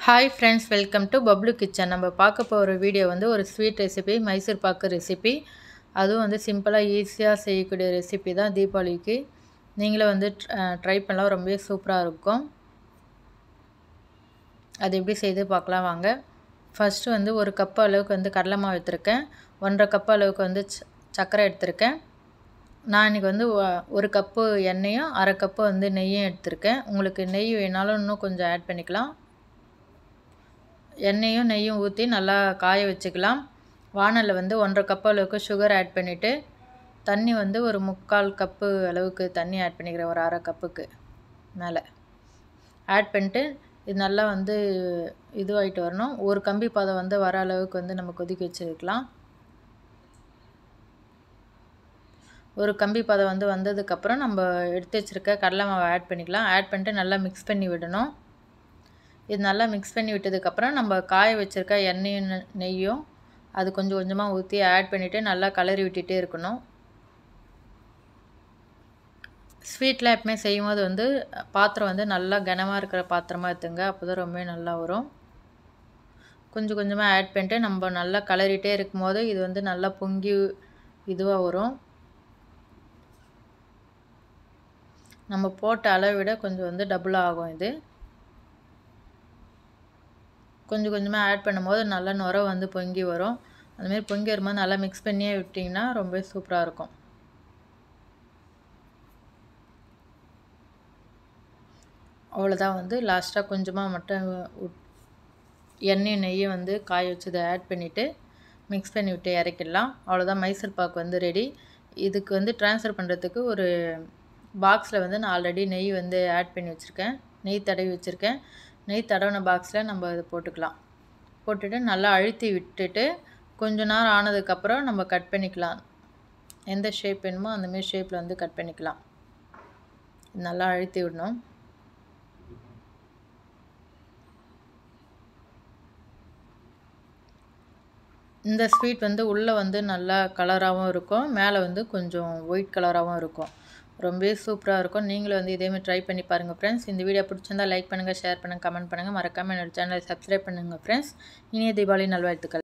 hi friends welcome to Bablu kitchen நம்ம பார்க்க போகிற வீடியோ வந்து ஒரு ஸ்வீட் ரெசிபி மைசூர் பாக்கு ரெசிபி அதுவும் வந்து சிம்பிளாக ஈஸியாக செய்யக்கூடிய ரெசிபி தான் தீபாவளிக்கு நீங்களும் வந்து ட்ரை பண்ணலாம் ரொம்பவே சூப்பராக இருக்கும் அது எப்படி செய்து பார்க்கலாம் வாங்க ஃபஸ்ட்டு வந்து ஒரு கப் அளவுக்கு வந்து கடலை மாவு எடுத்திருக்கேன் ஒன்றரை கப் அளவுக்கு வந்து சர்க்கரை எடுத்திருக்கேன் நான் இன்றைக்கி வந்து ஒரு கப்பு எண்ணெயும் அரை கப்பு வந்து நெய்யும் எடுத்திருக்கேன் உங்களுக்கு நெய் வேணாலும் இன்னும் கொஞ்சம் ஆட் பண்ணிக்கலாம் எண்ணெயும் நெய்யும் ஊற்றி நல்லா காய வச்சுக்கலாம் வானலில் வந்து ஒன்றரை கப் அளவுக்கு சுகர் ஆட் பண்ணிவிட்டு தண்ணி வந்து ஒரு முக்கால் கப்பு அளவுக்கு தண்ணி ஆட் பண்ணிக்கிறேன் ஒரு அரை கப்புக்கு மேலே ஆட் பண்ணிட்டு இது நல்லா வந்து இதுவாகிட்டு வரணும் ஒரு கம்பி பதம் வந்து வர அளவுக்கு வந்து நம்ம கொதிக்க வச்சுருக்கலாம் ஒரு கம்பி பதம் வந்து வந்ததுக்கப்புறம் நம்ம எடுத்து வச்சுருக்க கடலை மாவை ஆட் பண்ணிக்கலாம் ஆட் பண்ணிட்டு நல்லா மிக்ஸ் பண்ணி விடணும் இது நல்லா மிக்ஸ் பண்ணி விட்டதுக்கப்புறம் நம்ம காய வச்சுருக்க எண்ணெயும் நெய்யும் அது கொஞ்சம் கொஞ்சமாக ஊற்றி ஆட் பண்ணிவிட்டு நல்லா கலரி விட்டுகிட்டே இருக்கணும் ஸ்வீட்லாம் எப்பவுமே செய்யும் போது வந்து பாத்திரம் வந்து நல்லா கனமாக இருக்கிற பாத்திரமாக எடுத்துங்க அப்போ தான் ரொம்பவே நல்லா வரும் கொஞ்சம் கொஞ்சமாக ஆட் பண்ணிட்டு நம்ம நல்லா கலரிட்டே இருக்கும்போது இது வந்து நல்லா பொங்கி இதுவாக வரும் நம்ம போட்ட அளவை விட கொஞ்சம் வந்து டபுளாக ஆகும் இது கொஞ்சம் கொஞ்சமாக ஆட் பண்ணும்போது நல்லா நுர வந்து பொங்கி வரும் அதுமாரி பொங்கி வரும்போது நல்லா மிக்ஸ் பண்ணியே விட்டிங்கன்னா ரொம்ப சூப்பராக இருக்கும் அவ்வளோதான் வந்து லாஸ்ட்டாக கொஞ்சமாக மட்டும் எண்ணெயும் நெய்யும் வந்து காய வச்சதை ஆட் பண்ணிவிட்டு மிக்ஸ் பண்ணி விட்டு இறக்கிடலாம் அவ்வளோதான் மைசூர் பாக்கு வந்து ரெடி இதுக்கு வந்து ட்ரான்ஸ்ஃபர் பண்ணுறதுக்கு ஒரு பாக்ஸில் வந்து நான் ஆல்ரெடி நெய் வந்து ஆட் பண்ணி வச்சுருக்கேன் நெய் தடவி வச்சுருக்கேன் நெய் தடவின பாக்ஸில் நம்ம இதை போட்டுக்கலாம் போட்டுட்டு நல்லா அழுத்தி விட்டுட்டு கொஞ்ச நேரம் ஆனதுக்கப்புறம் நம்ம கட் பண்ணிக்கலாம் எந்த ஷேப் வேணுமோ அந்தமாரி ஷேப்பில் வந்து கட் பண்ணிக்கலாம் நல்லா அழுத்தி விடணும் இந்த ஸ்வீட் வந்து உள்ளே வந்து நல்லா கலராகவும் இருக்கும் மேலே வந்து கொஞ்சம் ஒயிட் கலராகவும் இருக்கும் ரொம்பவே சூப்பராக இருக்கும் நீங்களும் வந்து இதேமாதிரி ட்ரை பண்ணி பாருங்கள் ஃப்ரெண்ட்ஸ் இந்த வீடியோ பிடிச்சிருந்தால் லைக் பண்ணுங்கள் ஷேர் பண்ணுங்கள் கமெண்ட் பண்ணுங்கள் மறக்காமல் என்னோடய சேனலை சப்ஸ்கிரைப் பண்ணுங்கள் ஃப்ரெண்ட்ஸ் இனிய தீபாவளி நல்வாழ்த்துக்கள்